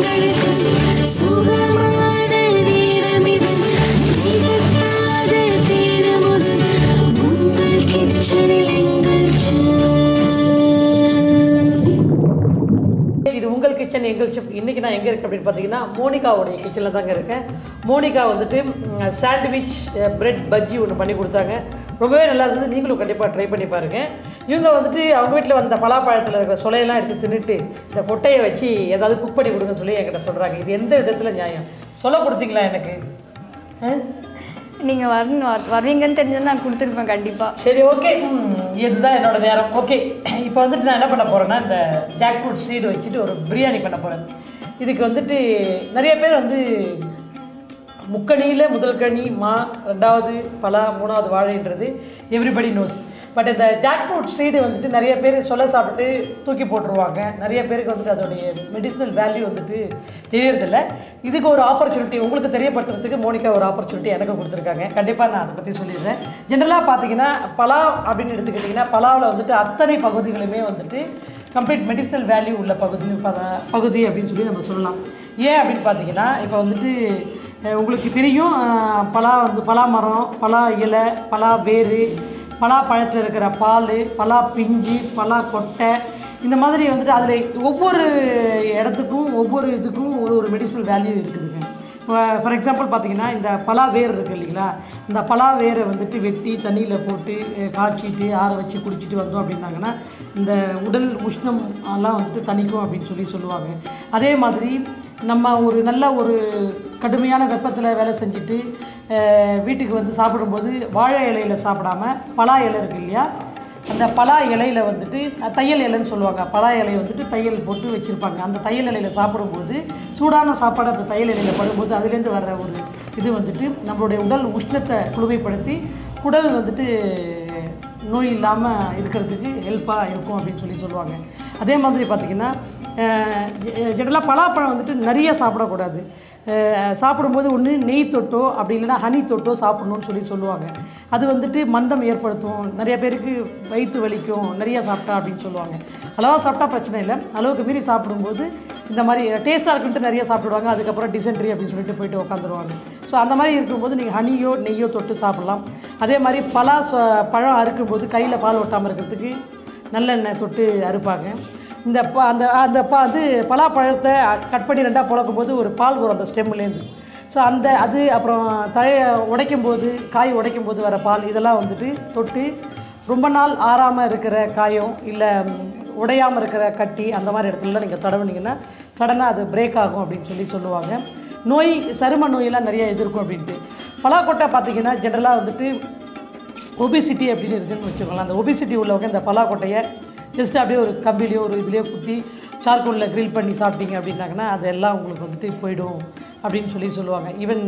எங்களுக்கு சுகமான நேரமிது திகட்டாத தீரமுது உங்கள் கிச்சனில் எங்கள் செல்லம் இது உங்கள் கிச்சன் எங்கள் ஷெஃப் இன்றைக்கி நான் எங்கே இருக்கேன் அப்படின்னு பார்த்தீங்கன்னா மோனிகாவுடைய கிச்சனில் தாங்க இருக்கேன் மோனிகா வந்துட்டு சாண்ட்விச் பிரெட் பஜ்ஜி ஒன்று பண்ணி கொடுத்தாங்க ரொம்பவே நல்லா இருந்தது நீங்களும் கண்டிப்பாக ட்ரை பண்ணி பாருங்கள் இவங்க வந்துட்டு அவங்க வீட்டில் வந்த பலாப்பழத்தில் இருக்கிற சொலையெல்லாம் எடுத்து தின்னுட்டு இந்த கொட்டையை வச்சு ஏதாவது குக் பண்ணி கொடுங்கன்னு சொல்லி என்கிட்ட சொல்கிறாங்க இது எந்த விதத்தில் நியாயம் சொல்ல கொடுத்தீங்களா எனக்கு ஆ? நீங்கள் வரணும் வர்- வருவீங்கன்னு தெரிஞ்சது நான் கொடுத்துருப்பேன் கண்டிப்பாக சரி ஓகே இதுதான் என்னோட நேரம் ஓகே இப்போ வந்துட்டு நான் என்ன பண்ண போகிறேன்னா இந்த ஜாக் ஃப்ரூட் சீடு வச்சுட்டு ஒரு பிரியாணி பண்ண போகிறேன் இதுக்கு வந்துட்டு நிறைய பேர் வந்து முக்கணியில் முதல் கனி மா ரெண்டாவது பலா மூணாவது வாழைன்றது எவ்ரிபடி நோஸ் பட் இந்த ஜாக் ஃப்ரூட் சீடு வந்துட்டு நிறைய பேர் சொல்ல சாப்பிட்டு தூக்கி போட்டுருவாங்க நிறைய பேருக்கு வந்துட்டு அதோடைய மெடிசினல் வேல்யூ வந்துட்டு தெரியறதில்ல இதுக்கு ஒரு ஆப்பர்ச்சுனிட்டி உங்களுக்கு தெரியப்படுத்துறதுக்கு மோனிகா ஒரு ஆப்பர்ச்சுனிட்டி எனக்கு கொடுத்துருக்காங்க கண்டிப்பாக நான் அதை பற்றி சொல்லிடுறேன் ஜென்ரலாக பார்த்தீங்கன்னா பலா அப்படின்னு எடுத்துக்கிட்டிங்கன்னா பலாவில் வந்துட்டு அத்தனை பகுதிகளுமே வந்துட்டு கம்ப்ளீட் மெடிசினல் வேல்யூ உள்ள பகுதி பத- பகுதி அப்படின்னு சொல்லி நம்ம சொல்லலாம் ஏன் அப்படின்னு பார்த்தீங்கன்னா இப்போ வந்துட்டு அஹ், உங்களுக்கு தெரியும் அஹ், பலா வந்து பலா மரம் பலா இலை பலா வேர் பலா பழத்தில் இருக்கிற பால் பலா பிஞ்சு பலா கொட்டை இந்த மாதிரி வந்துட்டு அதில் ஒவ்வொரு இடத்துக்கும் ஒவ்வொரு இதுக்கும் ஒரு ஒரு மெடிசினல் வேல்யூ இருக்குதுங்க ஃபார் எக்ஸாம்பிள் பார்த்தீங்கன்னா இந்த பலா வேர் இருக்குது இல்லைங்களா இந்த பலா வேரை வந்துட்டு வெட்டி தண்ணியில் போட்டு அஹ், காய்ச்சிட்டு ஆற வச்சு குடிச்சிட்டு வந்தோம் அப்படின்னாங்கன்னா இந்த உடல் உஷ்ணம் எல்லாம் வந்துட்டு தணிக்கும் அப்படின்னு சொல்லி சொல்லுவாங்க அதே மாதிரி நம்ம ஒரு நல்ல ஒரு கடுமையான வெப்பத்தில் வேலை செஞ்சுட்டு அஹ், வீட்டுக்கு வந்து சாப்பிடும்போது வாழை இலையில சாப்பிடாம பலா இலை இருக்கு இல்லையா அந்த பலா இலையில வந்துட்டு அஹ், தையல் இலைன்னு சொல்லுவாங்க பலா இலையை வந்துட்டு தையல் போட்டு வச்சுருப்பாங்க அந்த தையல் இலையில சாப்பிடும்போது சூடான சாப்பாடு அந்த தையல் இலையில படும்போது அதுலேருந்து வர்ற ஒரு இது வந்துட்டு நம்மளுடைய உடல் உஷ்ணத்தை குளுமைப்படுத்தி உடல் வந்துட்டு நோய் இல்லாமல் இருக்கிறதுக்கு ஹெல்ப்பாக இருக்கும் அப்படின்னு சொல்லி சொல்லுவாங்க அதே மாதிரி பார்த்திங்கன்னா ஜெனரலாக பலாப்பழம் வந்துட்டு நிறைய சாப்பிடக்கூடாது அஹ் சாப்பிடும்போது ஒன்று நெய் தொட்டோ அப்படி இல்லைன்னா ஹனி தொட்டோ சாப்பிடணும்னு சொல்லி சொல்லுவாங்க அது வந்துட்டு மந்தம் ஏற்படுத்தும் நிறைய பேருக்கு வயிற்று வலிக்கும் நிறைய சாப்பிட்டா அப்படின்னு சொல்லுவாங்க அளவாக சாப்பிட்டா பிரச்சனை இல்லை அளவுக்கு மீறி சாப்பிடும்போது இந்த மாதிரி டேஸ்ட்டாக இருக்குன்ட்டு நிறைய சாப்பிடுவாங்க அதுக்கப்புறம் டிசென்ட்ரி அப்படின்னு சொல்லிட்டு போயிட்டு உட்காந்துருவாங்க ஸோ அந்த மாதிரி இருக்கும்போது நீங்கள் ஹனியோ நெய்யோ தொட்டு சாப்பிடலாம் அதே மாதிரி பலா சொ- பழம் அறுக்கும்போது கையில் பால் ஒட்டாமல் இருக்கிறதுக்கு நல்லெண்ணெய் தொட்டு அறுப்பாங்க இந்த ப அந்த அந்த ப அது பலாப்பழத்தை கட் பண்ணி ரெண்டாக புழக்கும் போது ஒரு பால் வரும் அந்த ஸ்டெம்லேருந்து ஸோ அந்த அது அப்புறம் தழைய உடைக்கும் போது காய் உடைக்கும் போது வர பால் இதெல்லாம் வந்துட்டு தொட்டு ரொம்ப நாள் ஆறாமல் இருக்கிற காயம் இல்லை உடையாமல் இருக்கிற கட்டி அந்த மாதிரி இடத்துலலாம் நீங்கள் தடவுனீங்கன்னா சடனாக அது பிரேக் ஆகும் அப்படின்னு சொல்லி சொல்லுவாங்க நோய் சரும நோயெல்லாம் நிறைய எதிர்க்கும் அப்படின்ட்டு பலாக்கொட்டை பார்த்தீங்கன்னா ஜென்ரலாக வந்துட்டு ஒபிசிட்டி அப்படின்னு இருக்குன்னு வச்சுக்கோங்களேன் அந்த ஒபிசிட்டி உள்ளவங்க இந்த பலாக்கொட்டையை ஜஸ்ட் அப்படியே ஒரு கம்பிலையோ ஒரு இதுலேயோ குத்தி சார்கோலில் grill பண்ணி சாப்பிட்டீங்க அப்படின்னாங்கன்னா அதெல்லாம் உங்களுக்கு வந்துட்டு போயிடும் அப்படின்னு சொல்லி சொல்லுவாங்க ஈவன்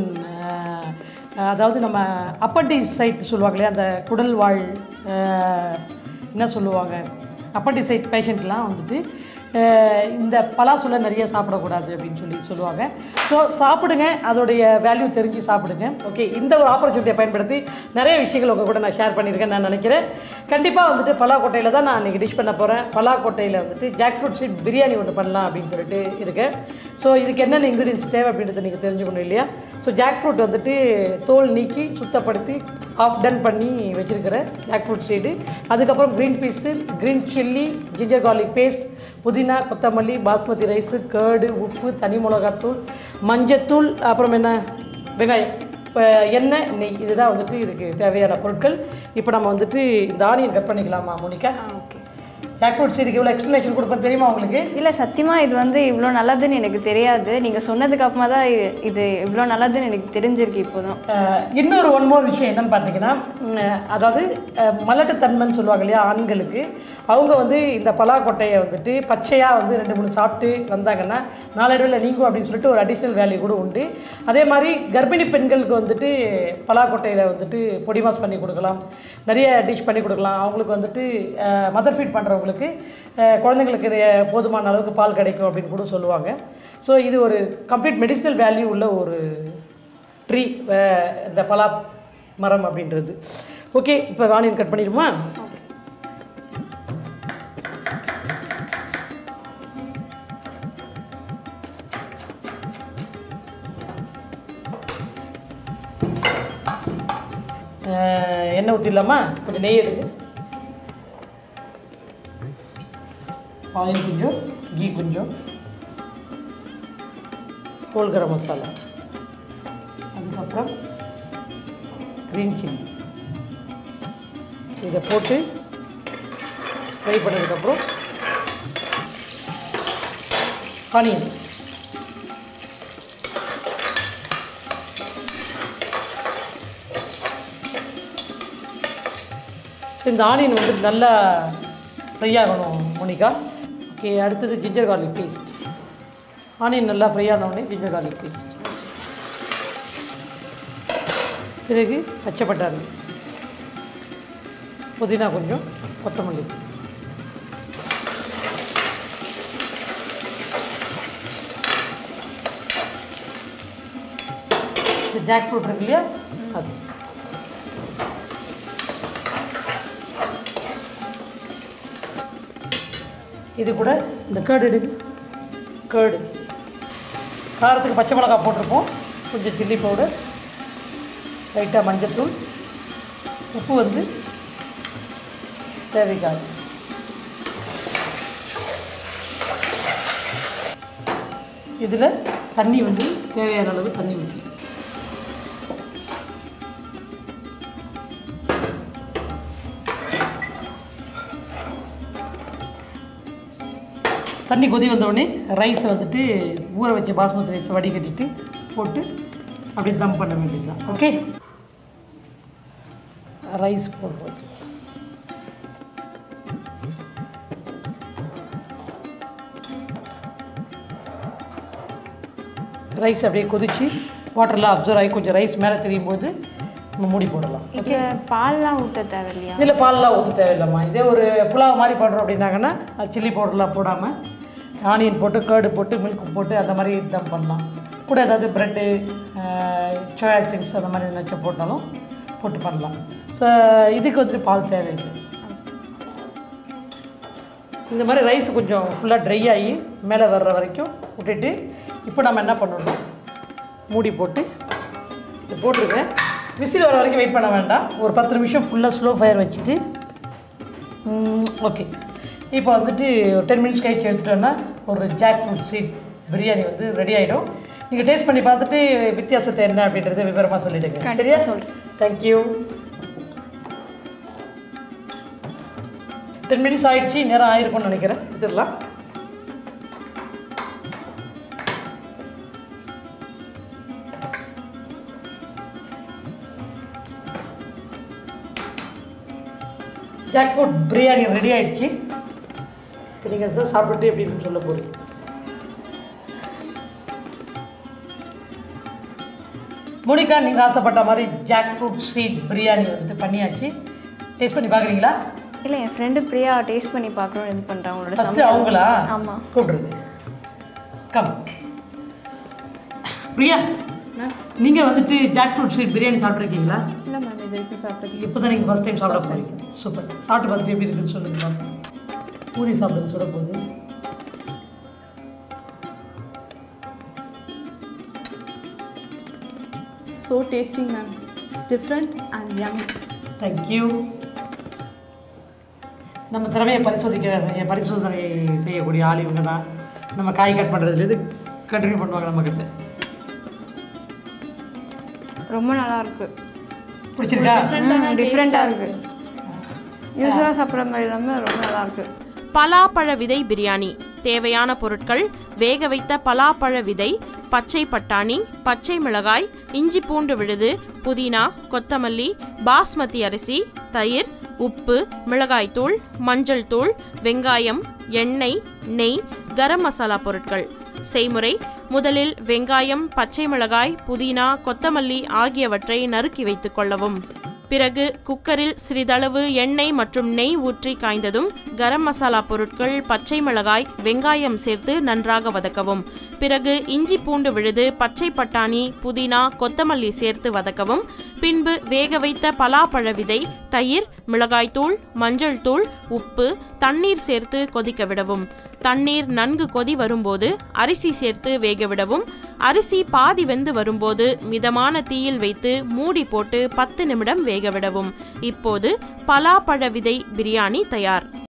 அதாவது நம்ம அப்பண்டிஸ் சைட் சொல்லுவாங்க இல்லையா அந்த குடல் வாழ் அஹ், என்ன சொல்லுவாங்க அப்பண்டிசைட் பேஷண்ட்லாம் வந்துட்டு அஹ், இந்த பலாசுல நிறைய சாப்பிடக்கூடாது அப்படின்னு சொல்லி சொல்லுவாங்க ஸோ சாப்பிடுங்க அதோடைய வேல்யூ தெரிஞ்சு சாப்பிடுங்க ஓகே இந்த ஒரு ஆப்பர்ச்சுனிட்டியை பயன்படுத்தி நிறைய விஷயங்கள் உங்கள் கூட நான் ஷேர் பண்ணியிருக்கேன் நான் நினைக்கிறேன் கண்டிப்பாக வந்துட்டு பலாக்கோட்டையில் தான் நான் இன்றைக்கி டிஷ் பண்ண போகிறேன் பலாக்கோட்டையில் வந்துட்டு ஜாக் ஃப்ரூட் சீட் பிரியாணி ஒன்று பண்ணலாம் அப்படின்னு சொல்லிட்டு இருக்கேன் ஸோ இதுக்கு என்னென்ன இன்க்ரீடியன்ஸ் தேவை அப்படின்றத நீங்கள் தெரிஞ்சுக்கணும் இல்லையா ஸோ ஜாக் ஃப்ரூட் வந்துட்டு தோல் நீக்கி சுத்தப்படுத்தி ஆஃப் டன் பண்ணி வச்சுருக்கிறேன் ஜாக் ஃப்ரூட் சீடு அதுக்கப்புறம் green peas green chilli ginger garlic paste புதினா கொத்தமல்லி பாஸ்மதி ரைஸு கேர்டு உப்பு தனி மிளகாத்தூள் மஞ்சத்தூள் அப்புறம் என்ன வெங்காயம் இப்போ எண்ணெய் நெய் இதுதான் வந்துட்டு இதுக்கு தேவையான பொருட்கள் இப்போ நம்ம வந்துட்டு இந்த ஆனியன் கட் பண்ணிக்கலாமா மோனிகா ஓகே ஜாக் ஃப்ரூட் சீடுக்கு இவ்வளோ எக்ஸ்ப்ளனேஷன் கொடுப்பேன் தெரியுமா உங்களுக்கு இல்லை சத்தியமாக இது வந்து இவ்வளோ நல்லதுன்னு எனக்கு தெரியாது நீங்கள் சொன்னதுக்கு அப்புறமா தான் இது இது இவ்வளோ நல்லதுன்னு எனக்கு தெரிஞ்சிருக்கு இப்போதான் அஹ் இன்னொரு ஒன் மோர் விஷயம் என்னன்னு பார்த்தீங்கன்னா உம், அதாவது அஹ், மலட்டுத்தன்மைன்னு சொல்லுவாங்க இல்லையா ஆண்களுக்கு அவங்க வந்து இந்த பலாக்கொட்டையை வந்துட்டு பச்சையாக வந்து ரெண்டு மூணு சாப்பிட்டு வந்தாங்கன்னா நாளடைவில் நீங்கும் அப்படின்னு சொல்லிட்டு ஒரு அடிஷ்னல் வேல்யூ கூட உண்டு அதே மாதிரி கர்ப்பிணி பெண்களுக்கு வந்துட்டு பலாக்கொட்டையில் வந்துட்டு பொடி மாஸ் பண்ணி கொடுக்கலாம் நிறைய டிஷ் பண்ணி கொடுக்கலாம் அவங்களுக்கு வந்துட்டு மதர் ஃபீட் பண்ணுறவங்களுக்கு குழந்தைங்களுக்கு நிறைய- போதுமான அளவுக்கு பால் கிடைக்கும் அப்படின்னு கூட சொல்லுவாங்க ஸோ இது ஒரு கம்ப்ளீட் மெடிசினல் வேல்யூ உள்ள ஒரு ட்ரீ இந்த பலா மரம் அப்படின்றது ஓகே இப்போ ஆனியன் கட் பண்ணிடுமா அஹ், எண்ணெய் ஊற்றிடலாமா கொஞ்சம் நெய் எடுங்க ஆயில் கொஞ்சம் கீ கொஞ்சம் ஹோல் கரம் மசாலா அதுக்கப்புறம் க்ரீன் சில்லி இதை போட்டு ஃப்ரை பண்ணதுக்கப்புறம் ஆனியன் ஸோ இந்த ஆனியன் வந்து நல்லா ஃப்ரை ஆகணும் மோனிகா ஓகே அடுத்தது ஜிஞ்சர் கார்லிக் பேஸ்ட் ஆனியன் நல்லா ஃப்ரை ஆன உடனே ஜிஞ்சர் கார்லிக் பேஸ்ட் பிறகு பச்சை பட்டாணி புதினா கொஞ்சம் கொத்தமல்லி இந்த ஜாக் ஃப்ரூட் இருக்கு இல்லையா அது இது கூட இந்த கேர்டு எடுங்க கேர்டு காரத்துக்கு பச்சை மிளகாய் போட்டிருப்போம் கொஞ்சம் சில்லி பவுடர் லைட்டாக மஞ்சத்தூள் உப்பு வந்து தேவைக்காது இதில் தண்ணி வந்து தேவையான அளவு தண்ணி ஊற்றி தண்ணி கொதி வந்த உடனே ரைஸை வந்துட்டு ஊற வச்ச பாஸ்மதி ரைஸை வடிகட்டிட்டு போட்டு அப்படியே தம் பண்ண வேண்டியது தான் ஓகே ரைஸ் போடுறது ரைஸ் அப்படியே கொதிச்சு வாட்டர்லாம் அப்சர்வ் ஆகி கொஞ்சம் ரைஸ் மேலே தெரியும் போது நம்ம மூடி போடலாம் இதுக்கு பால்லாம் ஊற்ற தேவையில்லையா இதில் பால்லாம் ஊற்ற தேவையில்லைம்மா இதே ஒரு புலாவ் மாதிரி பண்ணுறோம் அப்படின்னாங்கன்னா சில்லி பவுடர்லாம் போடாமல் ஆனியன் போட்டு கேர்டு போட்டு மில்க் போட்டு அந்த மாதிரி தம் பண்ணலாம் கூட ஏதாவது ப்ரெட்டு சோயா சிங்ஸ் அந்த மாதிரி எதுனாச்சும் போட்டாலும் போட்டு பண்ணலாம் ஸோ இதுக்கு வந்துட்டு பால் தேவையில்லை இந்த மாதிரி ரைஸ் கொஞ்சம் ஃபுல்லாக ட்ரை ஆகி மேலே வர்ற வரைக்கும் விட்டுட்டு இப்போ நம்ம என்ன பண்ணணும் மூடி போட்டு இது போட்டிருக்கேன் விசில் வர வரைக்கும் வெயிட் பண்ண வேண்டாம் ஒரு பத்து நிமிஷம் ஃபுல்லாக ஸ்லோ ஃபயர் வச்சுட்டு ஓகே இப்போ வந்துட்டு ஒரு டென் மினிட்ஸ் கழிச்சு எடுத்துட்டோன்னா ஒரு ஜாக் ஃப்ரூட் சீட் பிரியாணி வந்து ரெடி ஆகிடும் நீங்கள் டேஸ்ட் பண்ணி பார்த்துட்டு வித்தியாசத்தை என்ன அப்படின்றத விவரமாக சொல்லிடுங்க கண்டிப்பா சரியா சொல்றேன். தேங்க்யூ டென் மினிட்ஸ் ஆயிடுச்சு நேரம் ஆயிருக்கும்னு நினைக்கிறேன் எடுத்துடலாம் ஜாக் ஃப்ரூட் பிரியாணி ரெடி ஆயிடுச்சு இப்போ நீங்கள் சார் சாப்பிட்டுட்டு எப்படி இருக்குன்னு சொல்ல போகிறீங்க மோனிகா நீங்கள் ஆசைப்பட்ட மாதிரி ஜாக் ஃப்ரூட் சீட் பிரியாணி வந்துட்டு பண்ணியாச்சு டேஸ்ட் பண்ணி பார்க்குறீங்களா இல்லை என் ஃப்ரெண்டு பிரியா டேஸ்ட் பண்ணி பார்க்கணும்னு இது பண்ணுறாங்க உங்களோட ஃபஸ்ட்டு அவங்களா ஆமாம் கூப்பிடுங்க கம் பிரியா நீங்கள் வந்துட்டு ஜாக் ஃப்ரூட் சீட் பிரியாணி சாப்பிட்ருக்கீங்களா இல்லை மேம் இது வரைக்கும் சாப்பிட்டது இப்போ தான் நீங்கள் ஃபஸ்ட் டைம் சாப்பிட போகிறீங்க சூப்பர் சாப்பிட்டு பார்த்துட்டு எப்படி இருக்குன்னு சொல்லுங்க பாப்போம். பூரி சாப்பிடுங்க சுட போகுது so tasting ma'am it's different and young thank you நம்ம திறமையை பரிசோதிக்க செய்ய- பரிசோதனை செய்யக்கூடிய ஆள் இவங்க தான் நம்ம காய் கட் பண்ணுறதுலேருந்து கண்டினியூ பண்ணுவாங்க நம்மக்கிட்ட ரொம்ப நல்லா இருக்கு பிடிச்சிருக்கா டிஃப்ரெண்ட்டாக இருக்கு யூஸ்வலாக சாப்பிட்ற மாதிரி இல்லாமல் ரொம்ப நல்லா இருக்கு பலாப்பழ விதை பிரியாணி தேவையான பொருட்கள் வேக வைத்த பலாப்பழ விதை பச்சை பட்டாணி பச்சை மிளகாய் இஞ்சி பூண்டு விழுது புதினா கொத்தமல்லி பாஸ்மதி அரிசி தயிர் உப்பு மிளகாய்த்தூள் மஞ்சள் தூள் வெங்காயம் எண்ணெய் நெய் கரம் மசாலா பொருட்கள் செய்முறை முதலில் வெங்காயம் பச்சை மிளகாய் புதினா கொத்தமல்லி ஆகியவற்றை நறுக்கி வைத்துக் கொள்ளவும் பிறகு குக்கரில் சிறிதளவு எண்ணெய் மற்றும் நெய் ஊற்றி காய்ந்ததும் கரம் மசாலா பொருட்கள் பச்சை மிளகாய் வெங்காயம் சேர்த்து நன்றாக வதக்கவும் பிறகு இஞ்சி பூண்டு விழுது பச்சை பட்டாணி புதினா கொத்தமல்லி சேர்த்து வதக்கவும் பின்பு வேக வைத்த பலாப்பழ விதை தயிர் மிளகாய்த்தூள் மஞ்சள் தூள் உப்பு தண்ணீர் சேர்த்து கொதிக்க விடவும் தண்ணீர் நன்கு கொதி வரும்போது அரிசி சேர்த்து வேக விடவும் அரிசி பாதி வெந்து வரும்போது மிதமான தீயில் வைத்து மூடி போட்டு பத்து நிமிடம் வேகவிடவும் இப்போது பலாப்பழ விதை பிரியாணி தயார்